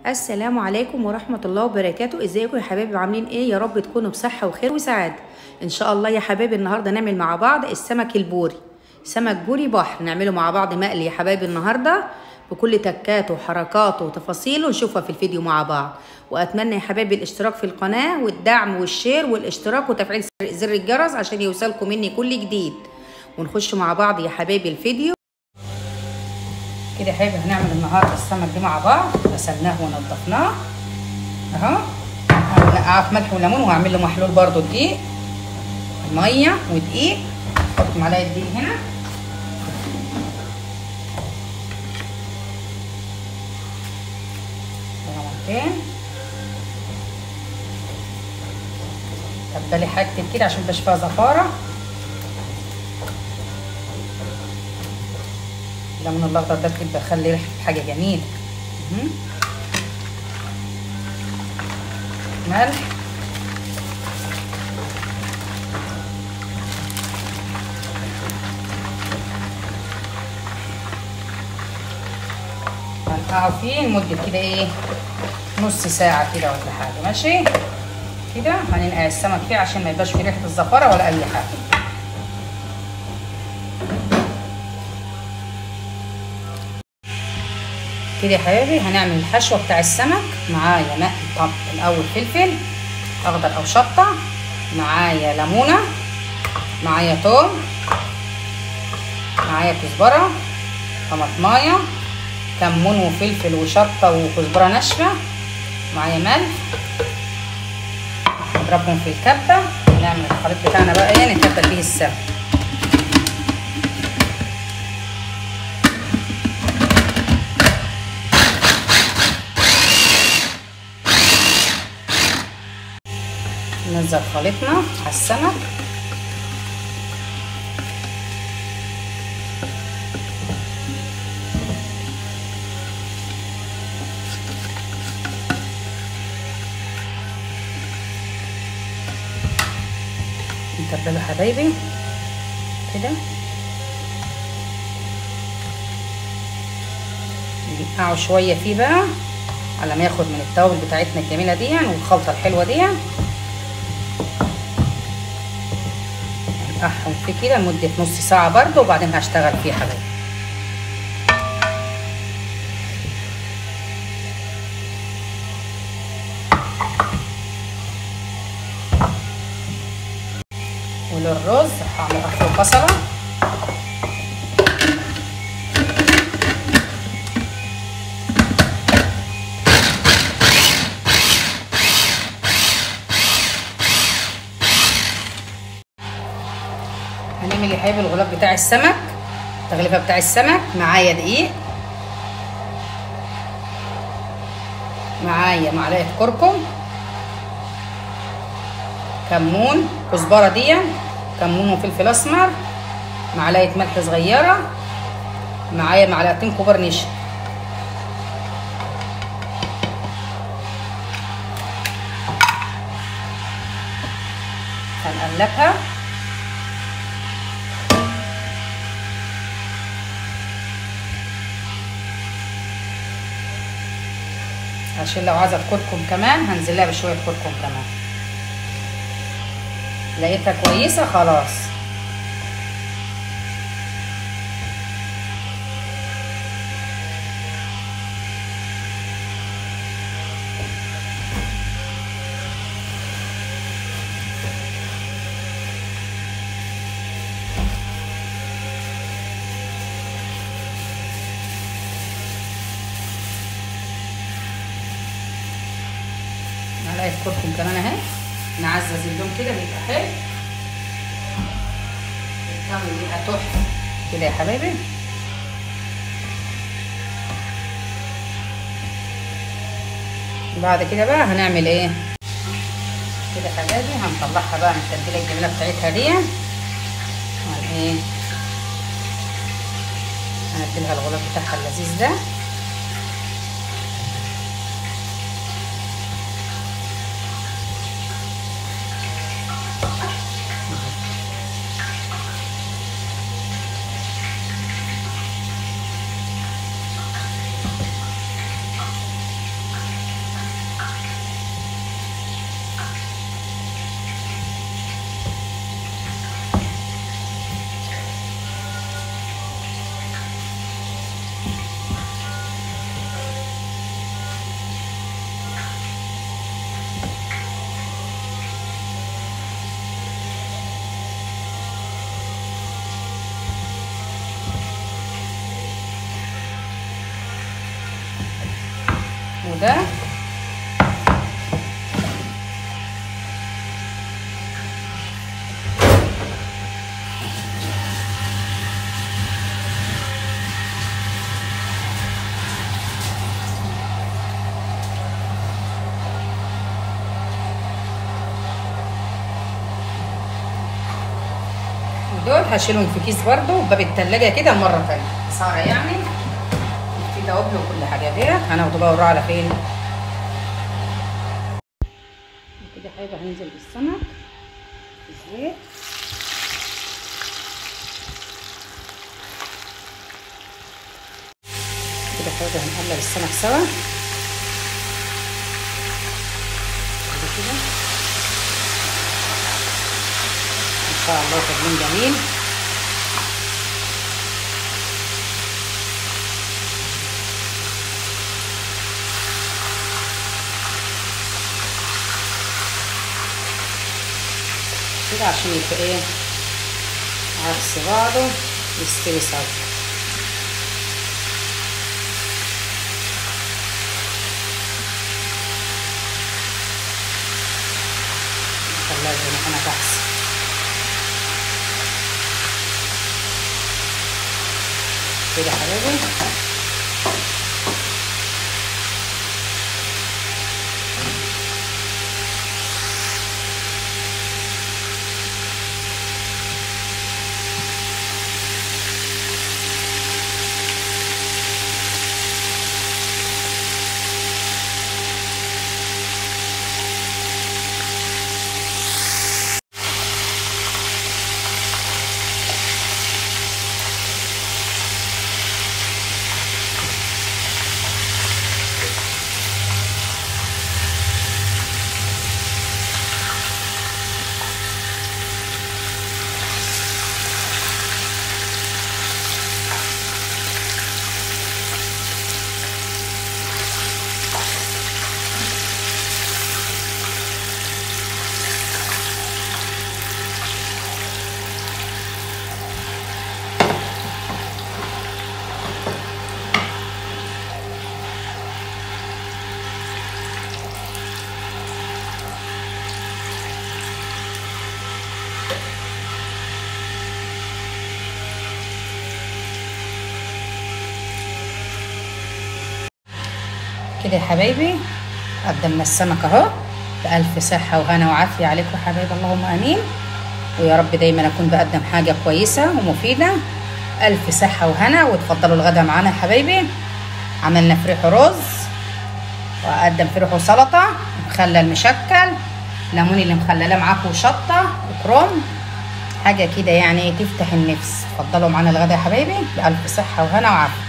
السلام عليكم ورحمة الله وبركاته ازيكم يا حبايبي عاملين ايه يا رب تكونوا بصحة وخير وسعادة ان شاء الله يا حبايبي النهاردة نعمل مع بعض السمك البوري سمك بوري بحر نعمله مع بعض مقلي يا حبايبي النهاردة بكل تكاته وحركاته وتفاصيله نشوفها في الفيديو مع بعض واتمنى يا حبايبي الاشتراك في القناة والدعم والشير والاشتراك وتفعيل زر الجرس عشان يوصلكم مني كل جديد ونخش مع بعض يا حبايبي الفيديو كده يا حبايبي هنعمل النهارده السمك ده مع بعض غسلناه ونضفناه اهو هنقعه في ملح وليمون وهعمل له محلول برده دقيق ميه ودقيق احط معلقه دقيق هنا ليمونتين تبلي حاجتك كده عشان ميبقاش فيها زفاره الليمون الاخضر ده بيبقى يخلي ريحه حاجه جميله ملح هنقعه فيه لمدة كده ايه نص ساعة كده ولا حاجة ماشي كده هننقع السمك فيه عشان ما يبقاش فيه ريحة الزفرة ولا أي حاجة كده يا حبايبي هنعمل الحشوه بتاع السمك معايا ماء طب الاول فلفل اخضر او شطه معايا ليمونه معايا توم معايا كزبره طماطمايه كمون وفلفل وشطه وكزبره ناشفه معايا ملح نضربهم في الكبه ونعمل الخليط بتاعنا بقى ايه نتبل بيه السمك ننزل خليطنا على السمك نتبله حبايبي كده ننقعه شويه فيه بقى على ما ياخد من التوابل بتاعتنا الجميله دي والخلطه الحلوه دي نقعهم فيه كده لمدة نص ساعة برضه وبعدين هشتغل فيه حبايبي وللرز هعمل أخر بصلة هنعمل يا حبايبي الغلاف بتاع السمك التغليفه بتاع السمك معايا دقيق معايا معلقه كركم كمون كزبره دي كمون وفلفل اسمر معلقه ملح صغيره معايا معلقتين كبار نشا هنقلبها عشان لو عايزه كركم كمان هنزلها بشويه كركم كمان لقيتها كويسه خلاص معلقه كركم كمان اهي نعزز اللون كده بيبقى حلو الطعم بيبقى تحفه كده يا حبايبي بعد كده بقى هنعمل ايه كده حبايبي هنطلعها بقى من التتبيله الجميله بتاعتها دي هن ايه هنديلها الغلاف بتاعها اللذيذ ده وده دول هشيلهم في كيس برضو باب التلاجة كده مرة تانية صار يعني في توابل وكل حاجة ديت هناخده بقى ونروح على فين كده حاجة هننزل بالسمك في الزيت كده حاجة هنقلب السمك سوا كده ان شاء الله تقديم جميل كده عشان يبقى ايه عكس بعضه يستوي سوا نخليها زي ما كانت احسن كده حبايبي كده يا حبايبي قدمنا السمك اهو بألف صحة وهنا وعافية عليكم يا حبايبي اللهم امين ويا رب دايما اكون بقدم حاجة كويسة ومفيدة ألف صحة وهنا وتفضلوا الغدا معانا يا حبايبي عملنا فريح رز وأقدم فريحه سلطة مخلل مشكل ليمون اللي مخللاه معاكم وشطة وكروم حاجة كده يعني تفتح النفس اتفضلوا معانا الغدا يا حبايبي بألف صحة وهنا وعافية